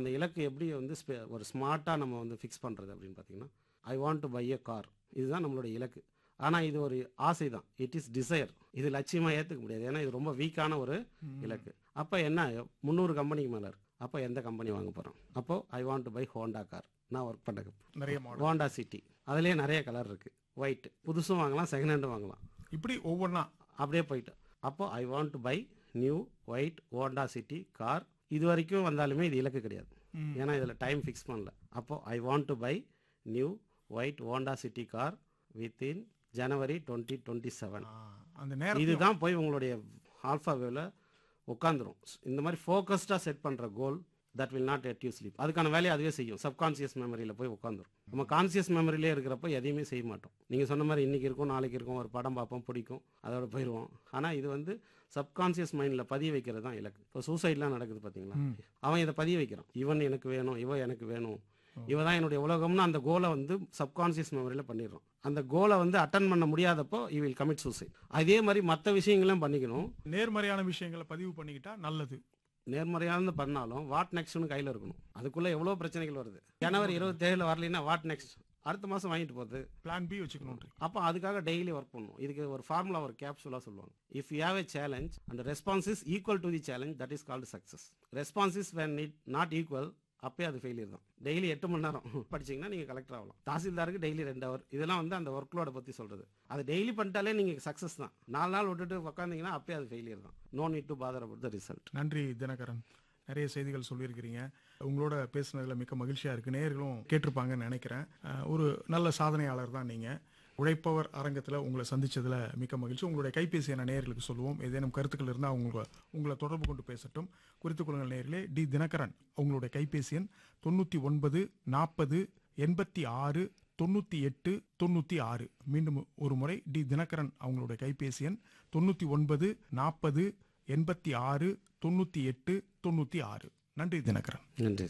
அந்த இலக்கு எப்படி வந்து ஸ்பெ- ஒரு ஸ்மார்ட்டாக நம்ம வந்து ஃபிக்ஸ் பண்ணுறது அப்படின்னு பார்த்தீங்கன்னா I want to buy a car இதுதான் நம்மளுடைய இலக்கு ஆனால் இது ஒரு ஆசை தான் இட் இஸ் டிசைர் இது லட்சியமாக ஏற்றுக்க முடியாது ஏன்னா இது ரொம்ப வீக்கான ஒரு இலக்கு அப்போ என்ன முந்நூறு கம்பெனிக்கு மேலே இருக்கு அப்போ எந்த கம்பெனி வாங்க போகிறோம் அப்போது I want to buy Honda car நான் ஒர்க் பண்ண நிறைய மாடல் ஹோண்டா சிட்டி அதுலேயே நிறைய கலர் இருக்குது ஒயிட் புதுசும் வாங்கலாம் செகண்ட் ஹேண்டும் வாங்கலாம் இப்படி ஒவ்வொன்றா அப்படியே போயிட்டு அப்போ I want to buy new white Honda City car இது வரைக்கும் வந்தாலுமே இது இலக்கு கிடையாது ஏன்னா இதில் டைம் ஃபிக்ஸ் பண்ணல அப்போ I want to buy new white Honda City car within January twenty twenty seven அந்த நேரம் இதுதான் போய் உங்களுடைய ஆல்ஃபா வேவில் உட்காந்துரும் இந்த மாதிரி ஃபோக்கஸ்டாக செட் பண்ணுற goal that will not let you sleep அதுக்கான வேலையை அதுவே செய்யும் சப்கான்சியஸ் மெமரியில் போய் உட்காந்துரும் நம்ம கான்சியஸ் மெமரியிலே இருக்கிறப்ப எதையுமே செய்ய மாட்டோம் நீங்கள் சொன்ன மாதிரி இன்னைக்கு இருக்கும் நாளைக்கு இருக்கும் ஒரு படம் பார்ப்போம் பிடிக்கும் அதோட போயிடுவோம் ஆனால் இது வந்து சப்கான்சியஸ் மைண்டில் பதிய வைக்கிறது தான் இலக்கு இப்போ சூசைட்லாம் நடக்குது பார்த்தீங்களா அவன் இதை பதிய வைக்கிறான் இவன் எனக்கு வேணும் இவன் எனக்கு வேணும் இவ தான் என்னுடைய உலகம்னு அந்த கோலை வந்து சப்கான்சியஸ் மெமரியில் பண்ணிடுறோம் அந்த கோலை வந்து அட்டன் பண்ண முடியாதப்போ யூ வில் கமிட் சூசைட் அதே மாதிரி மற்ற விஷயங்களும் பண்ணிக்கணும் நேர்மறையான விஷயங்களை பதிவு பண்ணிக்கிட்டா நல்லது நேர்மறையானது பண்ணாலும் வாட் நெக்ஸ்ட்னு கையில் இருக்கணும் அதுக்குள்ளே எவ்வளோ பிரச்சனைகள் வருது ஜனவரி இருபத்தேழில் வரலைன்னா வாட் நெக்ஸ்ட் அடுத்த மாதம் வாங்கிட்டு போகுது பிளான் பி வச்சுக்கணும் அப்போ அதுக்காக டெய்லி ஒர்க் பண்ணணும் இதுக்கு ஒரு ஃபார்முலா ஒரு கேப்சூலாக சொல்லுவாங்க if you have a challenge and response is equal to the challenge that is called success response is when it not equal அப்பயே அது ஃபெயிலியர் தான் டெய்லி எட்டு மணி நேரம் படிச்சீங்கன்னா நீங்கள் கலெக்டர் ஆகலாம் தாசில்தாருக்கு டெய்லி ரெண்டு ஹவர் இதெல்லாம் வந்து அந்த ஒர்க்லோட பற்றி சொல்கிறது அது டெய்லி பண்ணிட்டாலே நீங்கள் சக்ஸஸ் தான் நாலு நாள் விட்டுட்டு உட்காந்தீங்கன்னா அப்பயே அது ஃபெயிலியர் தான் no need to bother about the result நன்றி தினகரன் நிறைய செய்திகள் சொல்லியிருக்கிறீங்க உங்களோட பேசுனதுல மிக்க மகிழ்ச்சியா இருக்கு நேயர்களும் கேட்டிருப்பாங்கன்னு நினைக்கிறேன் அஹ், ஒரு நல்ல சாதனையாளர் தான் நீங்க உழைப்பவர் அரங்கத்தில் உங்களை சந்திச்சதுல மிக்க மகிழ்ச்சி உங்களுடைய கைபேசி என நேயர்களுக்கு சொல்லுவோம் ஏதேனும் கருத்துக்கள் இருந்தால் உங்களை உங்களை தொடர்பு கொண்டு பேசட்டும் குறித்துக் கொள்ளுங்கள் நேயர்களே டி தினகரன் உங்களுடைய கைபேசி எண் தொண்ணூற்றி ஒன்பது நாற்பது எண்பத்தி ஆறு தொண்ணூற்றி எட்டு தொண்ணூற்றி ஆறு மீண்டும் ஒரு முறை டி தினகரன் அவங்களுடைய கைபேசி எண் தொண்ணூற்றி ஒன்பது நாற்பது எண்பத்தி ஆறு தொண்ணூற்றி எட்டு தொண்ணூற்றி ஆறு நன்றி தினகரன் நன்றி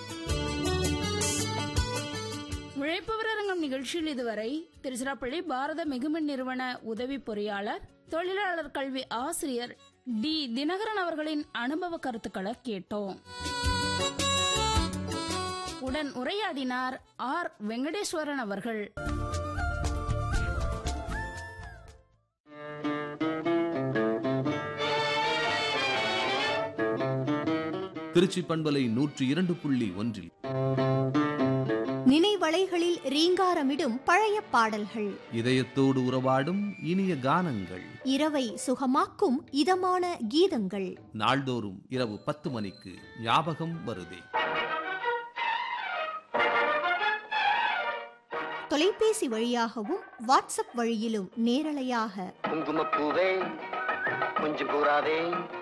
உழைப்பவர் அரங்கம் நிகழ்ச்சியில் இதுவரை திருச்சிராப்பள்ளி பாரத மிகுமின் நிறுவன உதவி பொறியாளர் தொழிலாளர் கல்வி ஆசிரியர் டி தினகரன் அவர்களின் அனுபவ கருத்துக்களை கேட்டோம் உடன் உரையாடினார் ஆர் வெங்கடேஸ்வரன் அவர்கள் திருச்சி பண்பலை நூற்றி இரண்டு புள்ளி ஒன்றில் நினைவலைகளில் ரீங்காரமிடும் பழைய பாடல்கள் இதயத்தோடு உறவாடும் இனிய கானங்கள் இரவை சுகமாக்கும் இதமான கீதங்கள் நாள்தோறும் இரவு பத்து மணிக்கு ஞாபகம் வருதே தொலைபேசி வழியாகவும் வாட்ஸ்அப் வழியிலும் நேரலையாக குங்குமப்பூவே கொஞ்சம் கூறாதே